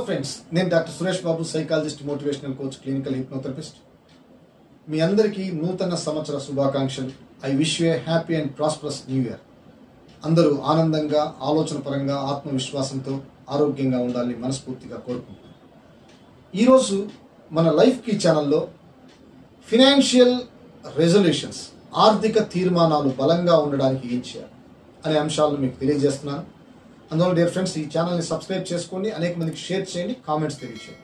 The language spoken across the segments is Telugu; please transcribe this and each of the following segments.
ఫ్రెండ్స్ నేను doctor Suresh Babu psychologist motivational coach clinical hypnotherapist మీ అందరికీ నూతన సంవత్సర శుభాకాంక్షలు I wish a happy and prosperous new year అందరూ ఆనందంగా ఆలోచన పరంగా ఆత్మవిశ్వాసంతో ఆరోగ్యంగా ఉండాలని మనస్ఫూర్తిగా కోరుకుంటున్నాను ఈరోజు మన లైఫ్ కీ ఛానల్లో ఫినాన్షియల్ రెజల్యూషన్స్ ఆర్థిక తీర్మానాలు బలంగా ఉండడానికి ఏం చేయాలి అనే అంశాలను మీకు తెలియజేస్తున్నాను అందువల్ల డియర్ ఫ్రెండ్స్ ఈ ఛానల్ని సబ్స్క్రైబ్ చేసుకోండి అనేక మందికి షేర్ చేయండి కామెంట్స్ తెలియచేయండి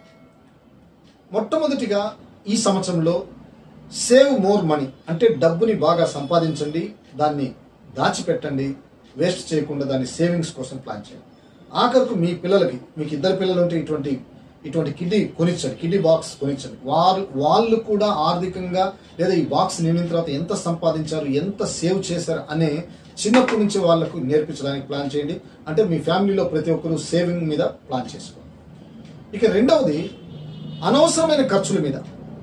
మొట్టమొదటిగా ఈ సంవత్సరంలో సేవ్ మోర్ మనీ అంటే డబ్బుని బాగా సంపాదించండి దాన్ని దాచిపెట్టండి వేస్ట్ చేయకుండా దాన్ని సేవింగ్స్ కోసం ప్లాన్ చేయండి ఆఖరికి మీ పిల్లలకి మీకు ఇద్దరు పిల్లలు ఉంటే ఇటువంటి ఇటువంటి కిడ్నీ కొనిచ్చండి కిడ్నీ బాక్స్ కొనిచ్చండి వారు వాళ్ళు కూడా ఆర్థికంగా లేదా ఈ బాక్స్ నిండిన తర్వాత ఎంత సంపాదించారు ఎంత సేవ్ చేశారు అనే చిన్నప్పటి నుంచి వాళ్ళకు నేర్పించడానికి ప్లాన్ చేయండి అంటే మీ ఫ్యామిలీలో ప్రతి ఒక్కరూ సేవింగ్ మీద ప్లాన్ చేసుకోండి ఇక రెండవది అనవసరమైన ఖర్చుల మీద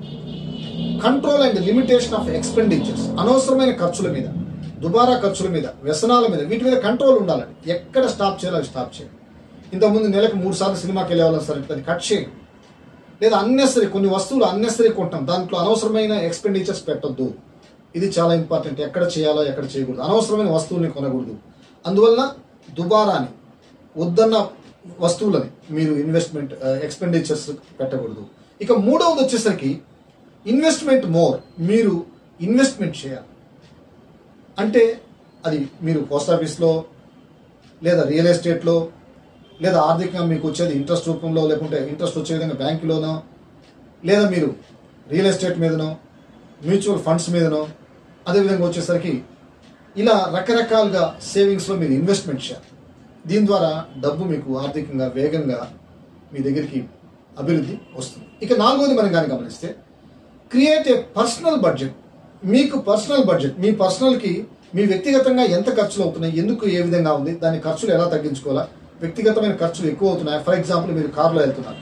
control and limitation of expenditures అనవసరమైన ఖర్చుల మీద దుబారా ఖర్చుల మీద వ్యసనాల మీద వీటి మీద కంట్రోల్ ఉండాలండి ఎక్కడ స్టాప్ చేయాలో అది స్టాప్ చేయండి ఇంతకుముందు నెలకు మూడు సార్లు సినిమాకి వెళ్ళేవాళ్ళం సరే అది కట్ చేయండి లేదా అన్నెసరీ కొన్ని వస్తువులు అన్నెసరీ కొంటాం దాంట్లో అనవసరమైన ఎక్స్పెండిచర్స్ పెట్టొద్దు ఇది చాలా ఇంపార్టెంట్ ఎక్కడ చేయాలో ఎక్కడ చేయకూడదు అనవసరమైన వస్తువుల్ని కొనకూడదు అందువల్ల దుబారాని వద్దన్న వస్తువులని మీరు ఇన్వెస్ట్మెంట్ ఎక్స్పెండిచర్స్ పెట్టకూడదు ఇక మూడవది వచ్చేసరికి ఇన్వెస్ట్మెంట్ మోర్ మీరు ఇన్వెస్ట్మెంట్ చేయాలి అంటే అది మీరు పోస్ట్ ఆఫీస్లో లేదా రియల్ ఎస్టేట్లో లేదా ఆర్థికంగా మీకు వచ్చేది ఇంట్రెస్ట్ రూపంలో లేకుంటే ఇంట్రెస్ట్ వచ్చే విధంగా బ్యాంకులోనో లేదా మీరు రియల్ ఎస్టేట్ మీదనో మ్యూచువల్ ఫండ్స్ మీదనో అదేవిధంగా వచ్చేసరికి ఇలా రకరకాలుగా సేవింగ్స్లో మీరు ఇన్వెస్ట్మెంట్ చేయాలి దీని ద్వారా డబ్బు మీకు ఆర్థికంగా వేగంగా మీ దగ్గరికి అభివృద్ధి వస్తుంది ఇక నాలుగోది మనం కానీ గమనిస్తే క్రియేట్ ఏ పర్సనల్ బడ్జెట్ మీకు పర్సనల్ బడ్జెట్ మీ పర్సనల్కి మీ వ్యక్తిగతంగా ఎంత ఖర్చులు అవుతున్నాయి ఎందుకు ఏ విధంగా ఉంది దాని ఖర్చులు ఎలా తగ్గించుకోవాలా వ్యక్తిగతమైన ఖర్చులు ఎక్కువ అవుతున్నాయి ఫర్ ఎగ్జాంపుల్ మీరు కారులో వెళ్తున్నారు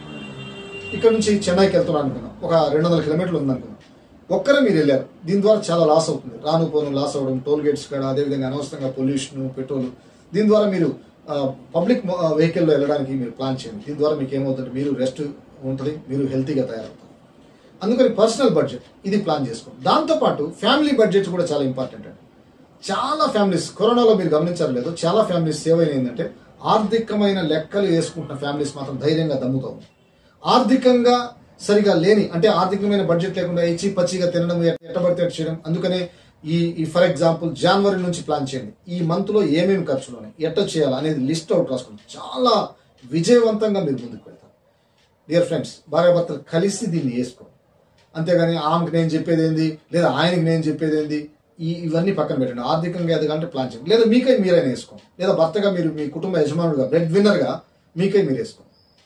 ఇక్కడ నుంచి చెన్నైకి వెళ్తున్నారు అనుకున్నాం ఒక రెండు వందల కిలోమీటర్లు ఉందనుకున్నాం ఒక్కరే మీరు వెళ్ళారు దీని ద్వారా చాలా లాస్ అవుతుంది రాను పోను లాస్ అవ్వడం టోల్ గేట్స్ కాడ అదేవిధంగా అనవసరంగా పొల్యూషన్ పెట్రోల్ దీని ద్వారా మీరు పబ్లిక్ వెహికల్లో వెళ్ళడానికి మీరు ప్లాన్ చేయండి దీని ద్వారా మీకు ఏమవుతుంది మీరు రెస్ట్ ఉంటుంది మీరు హెల్తీగా తయారవుతారు అందుకని పర్సనల్ బడ్జెట్ ఇది ప్లాన్ చేసుకోండి దాంతోపాటు ఫ్యామిలీ బడ్జెట్ కూడా చాలా ఇంపార్టెంట్ అండి చాలా ఫ్యామిలీస్ కరోనాలో మీరు గమనించారు లేదు చాలా ఫ్యామిలీస్ సేవ్ అయిన ఏంటంటే ఆర్థికమైన లెక్కలు వేసుకుంటున్న ఫ్యామిలీస్ మాత్రం ధైర్యంగా దమ్ముతాం ఆర్థికంగా సరిగా లేని అంటే ఆర్థికమైన బడ్జెట్ లేకుండా ఇచ్చి పచ్చిగా తినడం ఎట్టబడితే అటు చేయడం అందుకనే ఈ ఈ ఫర్ ఎగ్జాంపుల్ జనవరి నుంచి ప్లాన్ చేయండి ఈ మంత్ లో ఏమేమి ఖర్చులు ఉన్నాయి ఎట్ట చేయాలి అనేది లిస్ట్ అవుట్ రాసుకోండి చాలా విజయవంతంగా మీరు ముందుకు వెళ్తారు డియర్ ఫ్రెండ్స్ భార్యాభర్తలు కలిసి దీన్ని వేసుకోండి అంతేగాని ఆమెకు నేను చెప్పేది ఏంది లేదా ఆయనకి నేను చెప్పేది ఏంది ఈ ఇవన్నీ పక్కన పెట్టండి ఆర్థికంగా ఎదగాలంటే ప్లాన్ చేయండి లేదా మీకై మీరైనా వేసుకోండి లేదా భర్తగా మీరు మీ కుటుంబ యజమానుడుగా బ్రెడ్ విన్నర్గా మీకై మీరు వేసుకోండి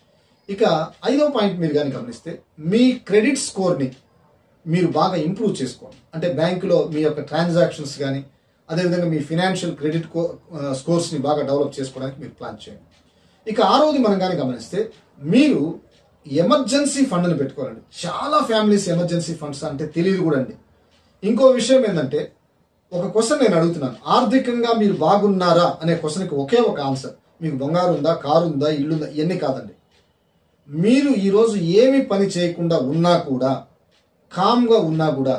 ఇక ఐదో పాయింట్ మీరు కానీ గమనిస్తే మీ క్రెడిట్ స్కోర్ని మీరు బాగా ఇంప్రూవ్ చేసుకోండి అంటే బ్యాంకులో మీ యొక్క ట్రాన్సాక్షన్స్ కానీ అదేవిధంగా మీ ఫినాన్షియల్ క్రెడిట్ స్కోర్స్ని బాగా డెవలప్ చేసుకోవడానికి మీరు ప్లాన్ చేయండి ఇక ఆరోది మనం కానీ గమనిస్తే మీరు ఎమర్జెన్సీ ఫండ్ని పెట్టుకోవాలండి చాలా ఫ్యామిలీస్ ఎమర్జెన్సీ ఫండ్స్ అంటే తెలియదు కూడా అండి ఇంకో విషయం ఏంటంటే ఒక క్వశ్చన్ నేను అడుగుతున్నాను ఆర్థికంగా మీరు బాగున్నారా అనే క్వశ్చన్కి ఒకే ఒక ఆన్సర్ మీకు బంగారు ఉందా కారు ఉందా ఇల్లు ఉందా ఇవన్నీ కాదండి మీరు ఈరోజు ఏమి పని చేయకుండా ఉన్నా కూడా కామ్గా ఉన్నా కూడా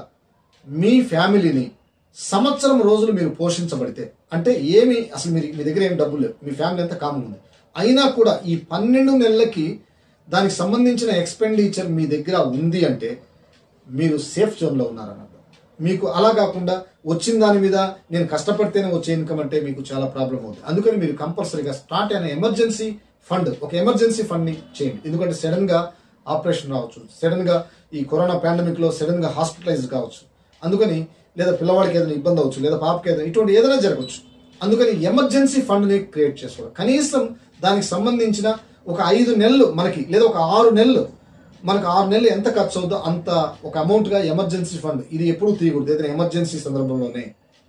మీ ఫ్యామిలీని సంవత్సరం రోజులు మీరు పోషించబడితే అంటే ఏమి అసలు మీరు మీ దగ్గర ఏమి డబ్బులు లేవు మీ ఫ్యామిలీ అంతా కామ్గా ఉంది అయినా కూడా ఈ పన్నెండు నెలలకి దానికి సంబంధించిన ఎక్స్పెండిచర్ మీ దగ్గర ఉంది అంటే మీరు సేఫ్ జోన్లో ఉన్నారన్నమాట మీకు అలా కాకుండా వచ్చిన దాని మీద నేను కష్టపడితేనే వచ్చే ఇన్కమ్ అంటే మీకు చాలా ప్రాబ్లం అవుతుంది అందుకని మీరు కంపల్సరీగా స్టార్ట్ అయిన ఎమర్జెన్సీ ఫండ్ ఒక ఎమర్జెన్సీ ఫండ్ని చేయండి ఎందుకంటే సడన్గా ఆపరేషన్ రావచ్చు సడన్గా ఈ కరోనా పాండమిక్లో సడన్గా హాస్పిటలైజ్ కావచ్చు అందుకని లేదా పిల్లవాడికి ఏదైనా ఇబ్బంది అవచ్చు లేదా పాపకి ఏదైనా ఇటువంటి ఏదైనా జరగవచ్చు అందుకని ఎమర్జెన్సీ ఫండ్ని క్రియేట్ చేసుకోవాలి కనీసం దానికి సంబంధించిన ఒక ఐదు నెలలు మనకి లేదా ఒక ఆరు నెలలు మనకు ఆరు నెలలు ఎంత ఖర్చు అవుతుందో అంత ఒక అమౌంట్గా ఎమర్జెన్సీ ఫండ్ ఇది ఎప్పుడూ తీయకూడదు ఏదైనా ఎమర్జెన్సీ సందర్భంలోనే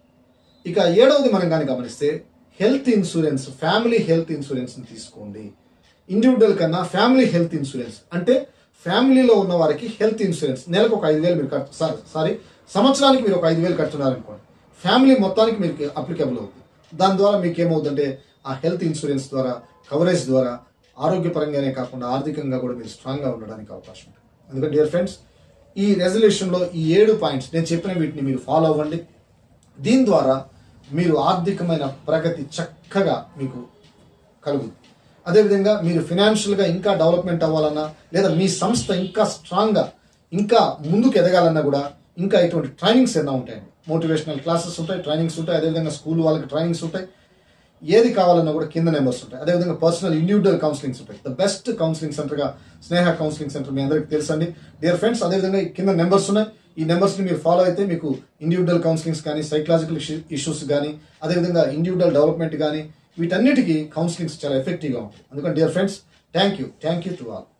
ఇక ఏడవది మనం కానీ గమనిస్తే హెల్త్ ఇన్సూరెన్స్ ఫ్యామిలీ హెల్త్ ఇన్సూరెన్స్ని తీసుకోండి ఇండివిజువల్ కన్నా ఫ్యామిలీ హెల్త్ ఇన్సూరెన్స్ అంటే ఫ్యామిలీలో ఉన్న వారికి హెల్త్ ఇన్సూరెన్స్ నెలకు ఒక ఐదు వేలు మీరు కట్ సారీ సారీ సంవత్సరానికి మీరు ఒక ఐదు వేలు కడుతున్నారనుకోండి ఫ్యామిలీ మొత్తానికి మీకు అప్లికబుల్ అవుతుంది దాని ద్వారా మీకు ఏమవుతుందంటే ఆ హెల్త్ ఇన్సూరెన్స్ ద్వారా కవరేజ్ ద్వారా ఆరోగ్యపరంగానే కాకుండా ఆర్థికంగా కూడా మీరు స్ట్రాంగ్గా ఉండడానికి అవకాశం ఉంటుంది అందుకని డియర్ ఫ్రెండ్స్ ఈ రెజల్యూషన్లో ఈ ఏడు పాయింట్స్ నేను చెప్పిన వీటిని మీరు ఫాలో అవ్వండి దీని ద్వారా మీరు ఆర్థికమైన ప్రగతి చక్కగా మీకు కలుగుతుంది అదేవిధంగా మీరు ఫినాన్షియల్గా ఇంకా డెవలప్మెంట్ అవ్వాలన్నా లేదా మీ సంస్థ ఇంకా స్ట్రాంగ్గా ఇంకా ముందుకు ఎదగాలన్నా కూడా ఇంకా ఇటువంటి ట్రైనింగ్స్ ఏమైనా ఉంటాయండి మోటివేషనల్ క్లాసెస్ ఉంటాయి ట్రైనింగ్స్ ఉంటాయి అదేవిధంగా స్కూల్ వాళ్ళకి ట్రైనింగ్స్ ఉంటాయి ఏది కావాలన్నా కూడా కింద నెంబర్స్ ఉంటాయి అదేవిధంగా పర్సనల్ ఇండివిజువల్ కౌన్సిలింగ్స్ ఉంటాయి ద బెస్ట్ కౌన్సిలింగ్ సెంటర్గా స్నేహ కౌన్సిలింగ్ సెంటర్ మీ అందరికీ తెలుసండి డియర్ ఫ్రెండ్స్ అదేవిధంగా ఈ కింద నెంబర్స్ ఉన్నాయి ఈ నెంబర్స్ని మీరు ఫాలో అయితే మీకు ఇండివిజువల్ కౌన్సిలింగ్స్ కానీ సైకలాజికల్ ఇష్యూస్ కానీ అదేవిధంగా ఇండివిజువల్ డెవలప్మెంట్ కానీ వీటన్నిటికీ కౌన్సిలింగ్స్ చాలా ఎఫెక్టివ్గా ఉంటాయి అందుకని dear friends thank you thank you to all